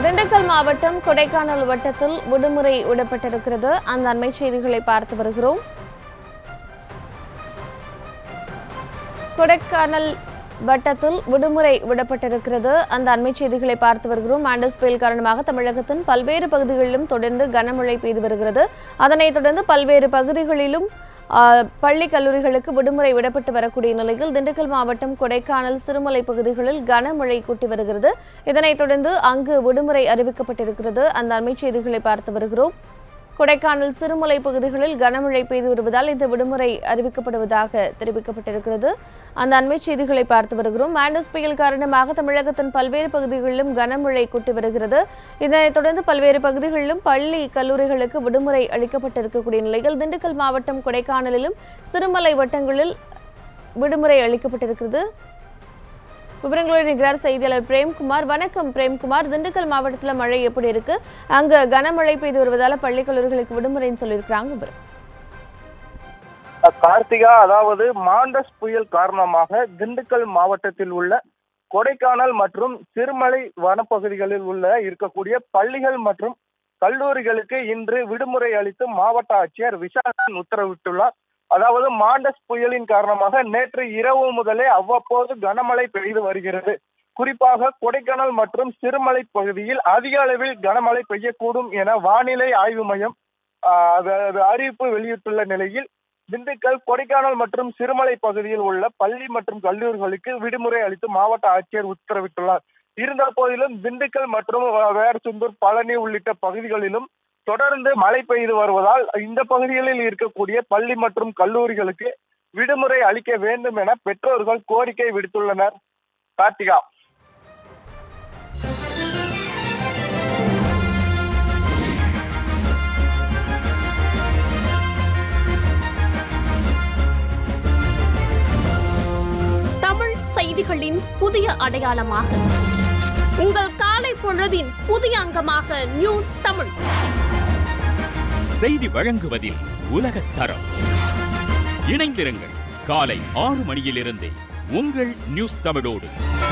திண்டுக்கல் மாவட்டம் கொடைக்கானல் வட்டத்தில் விடுமுறை விடப்பட்டிருக்கிறது அந்த அண்மை செய்திகளை பார்த்து வருகிறோம் கொடைக்கானல் வட்டத்தில் விடுமுறை விடப்பட்டிருக்கிறது அந்த அண்மை செய்திகளை பார்த்து வருகிறோம் ஆண்டஸ் புயல் காரணமாக தமிழகத்தின் பல்வேறு பகுதிகளிலும் தொடர்ந்து கனமழை பெய்து வருகிறது அதனைத் தொடர்ந்து பல்வேறு பகுதிகளிலும் ஆ, பள்ளி கல்லூரிகளுக்கு விடுமுறை விடப்பட்டு வரக்கூடிய நிலையில் திண்டுக்கல் மாவட்டம் கொடைக்கானல் சிறுமலை பகுதிகளில் கனமழை கூட்டி வருகிறது இதனைத் தொடர்ந்து அங்கு விடுமுறை அறிவிக்கப்பட்டிருக்கிறது அந்த அண்மை செய்திகளை பார்த்து வருகிறோம் கொடைக்கானல் சிறுமலை பகுதிகளில் கனமழை பெய்து வருவதால் இந்த விடுமுறை அறிவிக்கப்படுவதாக தெரிவிக்கப்பட்டிருக்கிறது அந்த அண்மை செய்திகளை பார்த்து வருகிறோம் மாண்டஸ் புயல் காரணமாக தமிழகத்தின் பல்வேறு பகுதிகளிலும் கனமழை கொட்டி வருகிறது இதனைத் தொடர்ந்து பல்வேறு பகுதிகளிலும் பள்ளி கல்லூரிகளுக்கு விடுமுறை அளிக்கப்பட்டிருக்கக்கூடிய நிலையில் திண்டுக்கல் மாவட்டம் கொடைக்கானலிலும் சிறுமலை வட்டங்களில் விடுமுறை அளிக்கப்பட்டிருக்கிறது விவரங்களோடு இருக்கிறார் செய்தியாளர் பிரேம்குமார் வணக்கம் பிரேம்குமார் திண்டுக்கல் மாவட்டத்துல மழை எப்படி இருக்கு அங்க கனமழை பெய்து வருவதால பள்ளி கல்லூரிகளுக்கு விடுமுறைன்னு சொல்லியிருக்கிறாங்க விவரம். கார்த்திகா அதாவது மாண்டஸ் புயல் காரணமாக திண்டுக்கல் மாவட்டத்தில் உள்ள கொடைக்கானல் மற்றும் சிறுமலை வனப்பகுதிகளில் உள்ள இருக்கக்கூடிய பள்ளிகள் மற்றும் கல்லூரிகளுக்கு இன்று விடுமுறை அளித்து மாவட்ட ஆட்சியர் விசாகன் உத்தரவிட்டுள்ளார் அதாவது மாண்டஸ் புயலின் காரணமாக நேற்று இரவு முதலே அவ்வப்போது கனமழை பெய்து வருகிறது குறிப்பாக கொடைக்கானல் மற்றும் சிறுமலை பகுதியில் அதிக அளவில் கனமழை பெய்யக்கூடும் என வானிலை ஆய்வு மையம் ஆஹ், அது- அது அறிவிப்பு வெளியிட்டுள்ள நிலையில் திண்டுக்கல் கொடைக்கானல் மற்றும் சிறுமலை பகுதியில் உள்ள பள்ளி மற்றும் கல்லூரிகளுக்கு விடுமுறை அளித்து மாவட்ட ஆட்சியர் உத்தரவிட்டுள்ளார் இருந்த போதிலும் திண்டுக்கல் மற்றும் அஹ், வேடசுந்தூர் பழனி உள்ளிட்ட பகுதிகளிலும் தொடர்ந்து மழை பெய்து வருவதால் இந்த பகுதிகளில் இருக்கக்கூடிய பள்ளி மற்றும் கல்லூரிகளுக்கு விடுமுறை அளிக்க வேண்டும் என பெற்றோர்கள் கோரிக்கை விடுத்துள்ளனர் கார்த்திகா தமிழ் செய்திகளின் புதிய அடையாளமாக உங்கள் காலை பொழுதின் புதிய அங்கமாக நியூஸ் தமிழ் செய்தி வழங்குவதில் உலகத் தரம் இணைந்திருங்கள் காலை ஆறு மணியிலிருந்தே உங்கள் நியூஸ் தமிழோடு